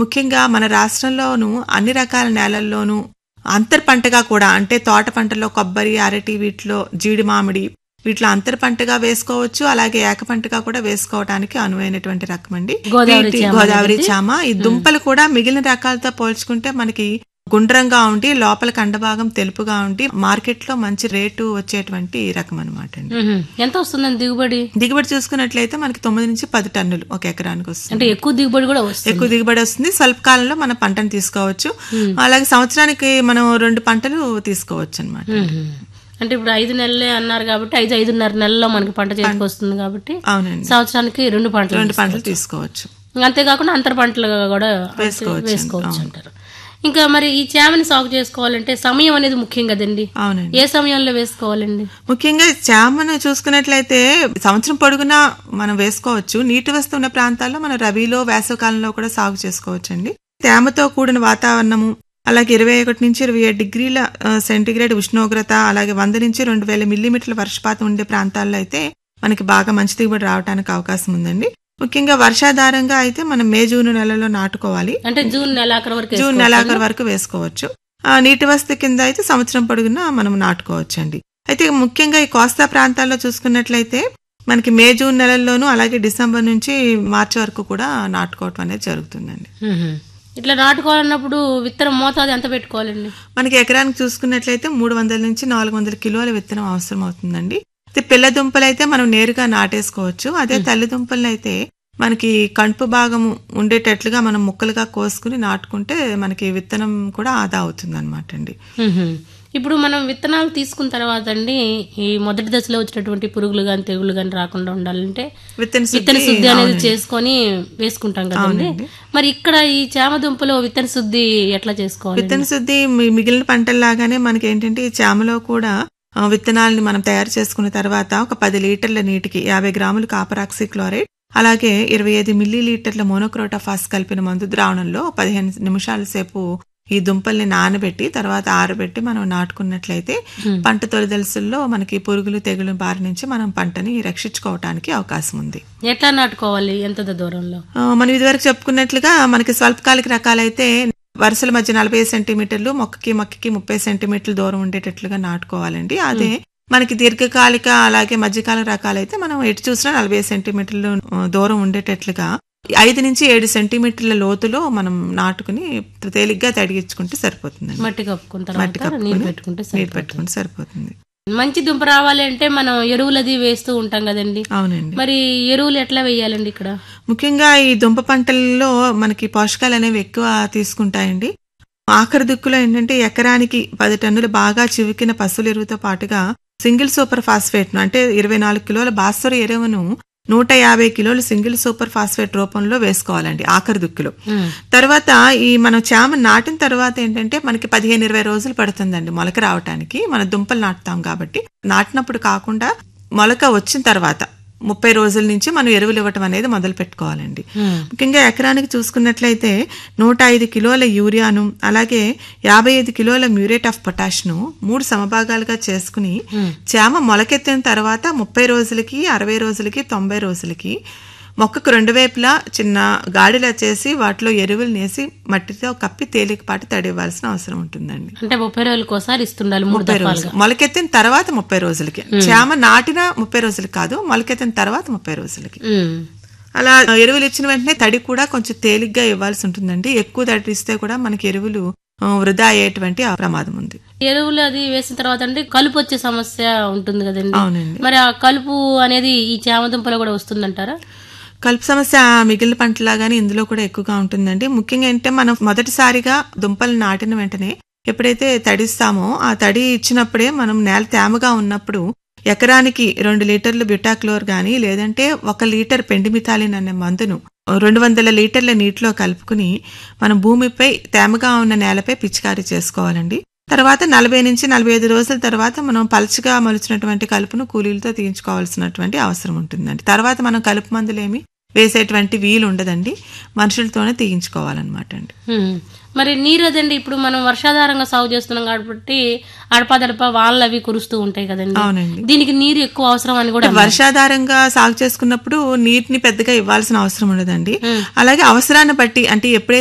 ముఖ్యంగా మన రాష్ట్రంలోను అన్ని రకాల నేలల్లోనూ అంతర్ పంటగా కూడా అంటే తోట పంటలో కొబ్బరి అరటి వీటిలో జీడి మామిడి వీటిలో అంతర్ పంటగా వేసుకోవచ్చు అలాగే ఏక పంటగా కూడా వేసుకోవడానికి అనువైనటువంటి రకం అండి గోదావరి వీటి- చామ గోదావరి అనేది? చామ ఈ దుంపలు కూడా మిగిలిన రకాలతో పోల్చుకుంటే మనకి గుండ్రంగా ఉండి లోపల కండభాగం తెలుపుగా ఉండి మార్కెట్ లో మంచి రేటు వచ్చేటువంటి రకం అనమాట అండి మ్మ్. ఎంత వస్తుందండి దిగుబడి దిగుబడి చూసుకున్నట్లయితే మనకి తొమ్మిది నుంచి పది టన్నులు ఒక ఎకరానికి వస్తుంది అంటే ఎక్కువ దిగుబడి కూడా వస్తుంది ఎక్కువ దిగుబడి వస్తుంది స్వల్ప కాలంలో మన పంటను తీసుకోవచ్చు అలాగే సంవత్సరానికి మనం రెండు పంటలు తీసుకోవచ్చు అనమాట మ్మ్. అంటే ఇప్పుడు ఐదు నెలలే అన్నారు కాబట్టి ఐదు ఐదున్నర నెలల్లో మనకి పంట చేతికి వస్తుంది కాబట్టి అవునండి సంవత్సరానికి రెండు పంటలు రెండు పంటలు తీసుకోవచ్చు అంతేకాకుండా అంతర పంటలుగా కూడా వేసుకోవచ్చు. వేసుకోవచ్చు అంటారు ఇంకా మరి ఈ చేమని సాగు చేసుకోవాలంటే సమయం అనేది ముఖ్యం కదండి అవునండి ఏ సమయంలో వేసుకోవాలండి ముఖ్యంగా చామను చూసుకున్నట్లయితే సంవత్సరం పొడుగునా మనం వేసుకోవచ్చు నీటి వస్తు ఉన్న ప్రాంతాల్లో మనం రబీలో వేసవకాలంలో కూడా సాగు చేసుకోవచ్చండి తేమతో కూడిన వాతావరణము అలాగే ఇరవై ఒకటి నుంచి ఇరవై ఏడు డిగ్రీల ఆ, సెంటీగ్రేడ్ ఉష్ణోగ్రత అలాగే వంద నుంచి రెండు వేల మిల్లీమీటర్ల వర్షపాతం ఉండే ప్రాంతాల్లో అయితే మనకి బాగా మంచి దిగుబడి రావడానికి అవకాశం ఉందండి ముఖ్యంగా వర్షాధారంగా అయితే మనం మే జూన్ నెలలో నాటుకోవాలి అంటే జూన్ నెలాఖరు వరకు జూన్ నెలాఖరు వరకు వేసుకోవచ్చు ఆ నీటి వసతి కింద అయితే సంవత్సరం పొడుగునా మనం నాటుకోవచ్చు అండి అయితే ముఖ్యంగా ఈ కోస్తా ప్రాంతాల్లో చూసుకున్నట్లయితే మనకి మే జూన్ నెలల్లోనూ అలాగే డిసెంబర్ నుంచి మార్చి వరకు కూడా నాటుకోవటం అనేది జరుగుతుందండి మ్మ్. ఇట్లా నాటుకోవాలన్నప్పుడు విత్తనం మోతాదు ఎంత పెట్టుకోవాలండి మనకి ఎకరానికి చూసుకున్నట్లయితే మూడు వందల నుంచి నాలుగు వందల కిలోల విత్తనం అవసరం అవుతుందండి అయితే పిల్ల దుంపలు అయితే మనం నేరుగా నాటేసుకోవచ్చు అదే తల్లి దుంపలను అయితే మనకి కణుపు భాగం ఉండేటట్లుగా మనం ముక్కలుగా కోసుకుని నాటుకుంటే మనకి విత్తనం కూడా ఆదా అవుతుంది అనమాట అండి మ్మ్. ఇప్పుడు మనం విత్తనాలు తీసుకున్న తర్వాత అండి ఈ మొదటి దశలో వచ్చినటువంటి పురుగులు గాని తెగులు గాని రాకుండా ఉండాలంటే విత్తన విత్తన శుద్ధి శుద్ధి అనేది చేసుకొని వేసుకుంటాం కదండి మరి ఇక్కడ ఈ చామ దుంపలో విత్తన శుద్ధి ఎట్లా చేసుకోవాలి విత్తన శుద్ధి మి- మిగిలిన పంటల్లాగానే మనకి ఏంటంటే ఈ చామలో కూడా ఆ, విత్తనాలని మనం తయారు చేసుకున్న తర్వాత ఒక పది లీటర్ల నీటికి యాభై గ్రాములు కాపరాక్సీ క్లోరైడ్ అలాగే ఇరవై ఐదు మిల్లీ లీటర్ల మోనోక్రోటాఫాస్ కలిపిన మందు ద్రావణంలో పదిహేను నిమిషాల సేపు ఈ దుంపల్ని నానబెట్టి తర్వాత ఆరబెట్టి మనం నాటుకున్నట్లయితే పంట తొలిదలసుల్లో మనకి పురుగులు తెగులు బారి నుంచి మనం పంటని రక్షించుకోవటానికి అవకాశం ఉంది ఎట్లా నాటుకోవాలి ఎంత దూరంలో ఆ, మనం ఇదివరకు చెప్పుకున్నట్లుగా మనకి స్వల్పకాలిక రకాలైతే వరుసల మధ్య నలభై సెంటీమీటర్లు మొక్కకి మొక్కకి ముప్పై సెంటీమీటర్లు దూరం ఉండేటట్లుగా నాటుకోవాలండి అదే మనకి దీర్ఘకాలిక అలాగే మధ్యకాలిక రకాలైతే మనం ఎటు చూసినా నలభై సెంటీమీటర్లు ఆ, దూరం ఉండేటట్లుగా ఐదు నుంచి ఏడు సెంటీమీటర్ల లోతులో మనం నాటుకుని తేలిగ్గా తడిగించుకుంటే సరిపోతుందండి మట్టి కప్పుకున్న మట్టి తర్వాత కప్పుకొని నీళ్ళు పెట్టుకుంటే నీరు సరిపోతుంది. పెట్టుకుంటే సరిపోతుంది మంచి దుంప రావాలి అంటే మనం ఎరువులది వేస్తూ ఉంటాం కదండి అవునండి మరి ఎరువులు ఎట్లా వేయాలండి ఇక్కడ ముఖ్యంగా ఈ దుంప పంటల్లో మనకి పోషకాలు అనేవి ఎక్కువ తీసుకుంటాయండి ఆఖరి దిక్కులో ఏంటంటే ఎకరానికి పది టన్నులు బాగా చివికిన పశువుల ఎరువుతో పాటుగా సింగిల్ సూపర్ ఫాస్ఫేట్ అంటే ఇరవై నాలుగు కిలోల భాస్వర ఎరువును నూట యాభై కిలోలు సింగిల్ సూపర్ ఫాస్ఫేట్ రూపంలో వేసుకోవాలండి ఆఖరి దుక్కులో మ్మ్. తర్వాత ఈ మనం చామ నాటిన తర్వాత ఏంటంటే మనకి పదిహేను ఇరవై రోజులు పడుతుందండి మొలక రావటానికి మన దుంపలు నాటుతాం కాబట్టి నాటినప్పుడు కాకుండా మొలక వచ్చిన తర్వాత ముప్పై రోజుల నుంచి మనం ఎరువులు ఇవ్వటం అనేది మొదలు పెట్టుకోవాలండి మ్మ్. ముఖ్యంగా ఎకరానికి చూసుకున్నట్లయితే నూట ఐదు కిలోల యూరియాను అలాగే యాభై ఐదు కిలోల మ్యూరేట్ ఆఫ్ పొటాష్ను మూడు సమభాగాలుగా చేసుకుని చేమ మొలకెత్తిన తర్వాత ముప్పై రోజులకి అరవై రోజులకి తొంభై రోజులకి మొక్కకు రెండు వైపులా చిన్న గాడిలా చేసి వాటిలో ఎరువులు నేసి మట్టితో కప్పి తేలికపాటి తడివ్వాల్సిన అవసరం ఉంటుందండి అంటే ముప్పై రోజులకు ఒకసారి ఇస్తుండాలి మూడు ముప్పై దఫాలుగా రోజులు మొలకెత్తిన తర్వాత ముప్పై రోజులకి చేమ నాటిన ముప్పై రోజులకి కాదు మొలకెత్తిన తర్వాత ముప్పై రోజులకి మ్మ్. అలా ఎరువులు ఇచ్చిన వెంటనే తడి కూడా కొంచెం తేలిగ్గా ఇవ్వాల్సి ఉంటుందండి ఎక్కువ తడి ఇస్తే కూడా మనకి ఎరువులు ఆ, వృధా అయ్యేటువంటి ఆ ప్రమాదం ఉంది ఎరువులు అది వేసిన తర్వాత అంటే కలుపు వచ్చే సమస్య ఉంటుంది కదండి అవునండి మరి ఆ కలుపు అనేది ఈ చామ దుంపలో కూడా వస్తుందంటారా కలుపు సమస్య మిగిలిన పంటలాగానే ఇందులో కూడా ఎక్కువగా ఉంటుందండి ముఖ్యంగా ఏంటంటే మనం మొదటిసారిగా దుంపలు నాటిన వెంటనే ఎప్పుడైతే తడిస్తామో ఆ తడి ఇచ్చినప్పుడే మనం నేల తేమగా ఉన్నప్పుడు ఎకరానికి రెండు లీటర్లు బ్యూటాక్లోర్ గాని లేదంటే ఒక లీటర్ పెండిమిథాలిన్ అనే మందును రెండు వందల లీటర్ల నీటిలో కలుపుకుని మనం భూమిపై తేమగా ఉన్న నేలపై పిచికారీ చేసుకోవాలండి తర్వాత నలభై నుంచి నలభై ఐదు రోజుల తర్వాత మనం పలుచగా మలుచినటువంటి కలుపును కూలీలతో తీయించుకోవాల్సినటువంటి అవసరం ఉంటుందండి తర్వాత మనం కలుపు మందులేమి వేసేటువంటి వీలు ఉండదండి మనుషులతోనే తీయించుకోవాలన్నమాట అండి హ్మ్. మరి నీరు అదండి ఇప్పుడు మనం వర్షాధారంగా సాగు చేస్తున్నాం కాబట్టి అడపాదడప వానలు అవి కురుస్తూ ఉంటాయి కదండి అవునండి దీనికి నీరు ఎక్కువ అవసరం అని కూడా వర్షాధారంగా సాగు చేసుకున్నప్పుడు నీటిని పెద్దగా ఇవ్వాల్సిన అవసరం ఉండదండి అలాగే అవసరాన్ని బట్టి అంటే ఎప్పుడైతే